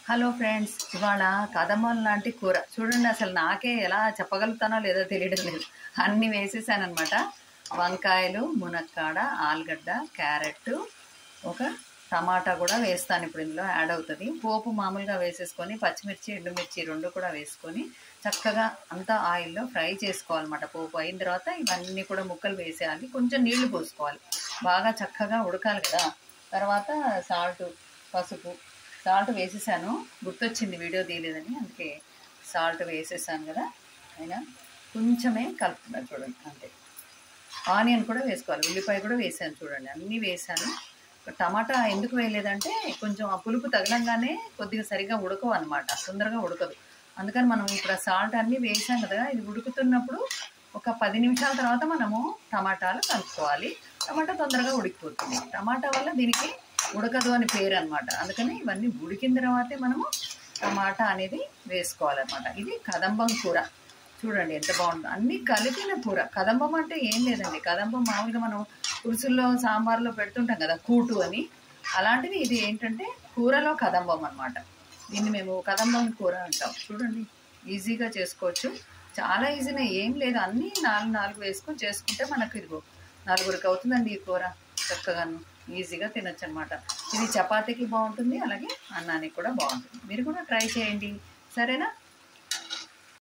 hello friends ఇవాళ కదమ్మం లాంటి కూర చూడండి అసలు నాకే ఎలా చెప్పగలుగుతానో లేదో తెలియడం లేదు అన్నీ వేసేసాను అనమాట వంకాయలు మునక్కాడ ఆలుగడ్డ క్యారెట్ ఒక టమాటా కూడా వేస్తాను ఇప్పుడు ఇందులో యాడ్ అవుతుంది పోపు మామూలుగా వేసేసుకొని పచ్చిమిర్చి ఎండుమిర్చి రెండు కూడా వేసుకొని చక్కగా అంతా ఆయిల్లో ఫ్రై చేసుకోవాలన్నమాట పోపు అయిన తర్వాత ఇవన్నీ కూడా ముక్కలు వేసేయాలి కొంచెం నీళ్లు పోసుకోవాలి బాగా చక్కగా ఉడకాలి కదా తర్వాత సాల్ట్ పసుపు సాల్ట్ వేసేసాను గుర్తొచ్చింది వీడియో తీయలేదని అందుకే సాల్ట్ వేసేసాను కదా అయినా కొంచెమే కలుపుతున్నా చూడండి అంతే ఆనియన్ కూడా వేసుకోవాలి ఉల్లిపాయ కూడా వేసాను చూడండి అన్నీ వేసాను టమాటా ఎందుకు వేయలేదంటే కొంచెం ఆ పులుపు తగలంగానే కొద్దిగా సరిగా ఉడకవు అనమాట తొందరగా ఉడకదు అందుకని మనం ఇప్పుడు ఆ సాల్ట్ అన్నీ వేసాం కదా ఇది ఉడుకుతున్నప్పుడు ఒక పది నిమిషాల తర్వాత మనము టమాటాలు కలుపుకోవాలి టమాటా తొందరగా ఉడికిపోతుంది టమాటా వల్ల దీనికి ఉడకదు అని పేరు అనమాట అందుకని ఇవన్నీ ఉడికిన తర్వాతే మనము టమాటా అనేది వేసుకోవాలన్నమాట ఇది కదంబం కూర చూడండి ఎంత బాగుందో అన్నీ కలిపిన కూర కదంబం అంటే ఏం లేదండి కదంబం మామూలుగా మనం పులుసుల్లో సాంబార్లో పెడుతుంటాం కదా కూటు అని అలాంటిది ఇది ఏంటంటే కూరలో కదంబం అనమాట దీన్ని మేము కదంబం కూర అంటాం చూడండి ఈజీగా చేసుకోవచ్చు చాలా ఈజీనే ఏం లేదు అన్నీ నాలుగు నాలుగు వేసుకొని చేసుకుంటే మనకు ఇదిగో నలుగురికి అవుతుందండి ఈ కూర చక్కగాను ఈజీగా తినొచ్చు అనమాట ఇది చపాతీకి బాగుంటుంది అలాగే అన్నానికి కూడా బాగుంటుంది మీరు కూడా ట్రై చేయండి సరేనా